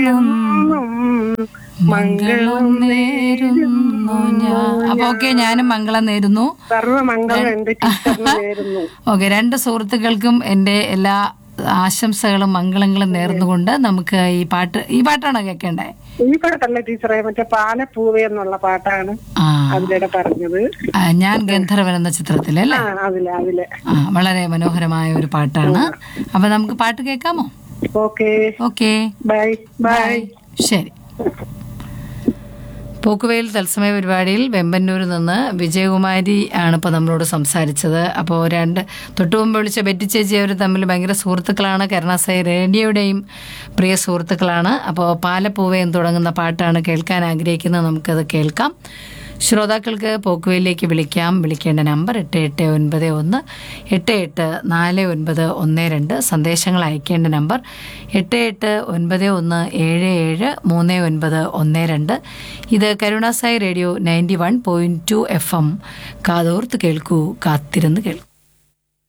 എന്നും എന്നും മംഗളം നേരുന്നു ഞാൻ അപ്പൊ ഓക്കെ ഞാനും മംഗളം നേരുന്നു സർവമംഗളം എന്റെ ടീച്ചറിന് നേരുന്നു ഓക്കെ രണ്ട് സുഹൃത്തുക്കൾക്കും എൻ്റെ എല്ലാ ആശംസകളും മംഗളങ്ങളും നേർന്നുകൊണ്ട് നമുക്ക് ഈ പാട്ട് ഈ പാട്ടാണോ കേൾക്കേണ്ടേ ഈ പാട്ടല്ല ടീച്ചറെ മറ്റേ പാലപ്പൂവേ എന്നുള്ള പാട്ടാണ് ആ അതിലൂടെ പറഞ്ഞത് ആ, ഞാൻ ഗന്ധർവൻ എന്ന ചിത്രത്തിലല്ലേ ആ അതിലെ അതിലെ ആ വളരെ മനോഹരമായ ഒരു പാട്ടാണ് അപ്പൊ നമുക്ക് പാട്ട് കേൾക്കാമോ ഓക്കെ ഓക്കെ ബൈ ബൈ ശരി പോക്കുവെയിൽ തത്സമയ പരിപാടിയിൽ വെമ്പന്നൂരിൽ നിന്ന് വിജയകുമാരി ആണ് ഇപ്പോൾ നമ്മളോട് സംസാരിച്ചത് അപ്പോൾ രണ്ട് തൊട്ടു മുമ്പ് വിളിച്ച ബെറ്റി ചേച്ചി അവർ തമ്മിൽ ഭയങ്കര സുഹൃത്തുക്കളാണ് കരുണാസായി റേഡിയോയുടെയും പ്രിയ സുഹൃത്തുക്കളാണ് അപ്പോൾ പാലപ്പൂവയും തുടങ്ങുന്ന പാട്ടാണ് കേൾക്കാൻ ആഗ്രഹിക്കുന്നത് നമുക്കത് കേൾക്കാം ശ്രോതാക്കൾക്ക് പോക്കുവയിലേക്ക് വിളിക്കാം വിളിക്കേണ്ട നമ്പർ എട്ട് എട്ട് ഒൻപത് ഒന്ന് എട്ട് എട്ട് നാല് ഒൻപത് ഒന്ന് രണ്ട് സന്ദേശങ്ങൾ അയക്കേണ്ട നമ്പർ എട്ട് എട്ട് ഒൻപത് ഒന്ന് ഏഴ് ഏഴ് മൂന്ന് ഒൻപത് ഒന്ന് രണ്ട് ഇത് Karunasai radio ninety one point two F M കാതോർത്ത് കേൾക്കൂ കാത്തിരുന്ന് കേൾക്കൂ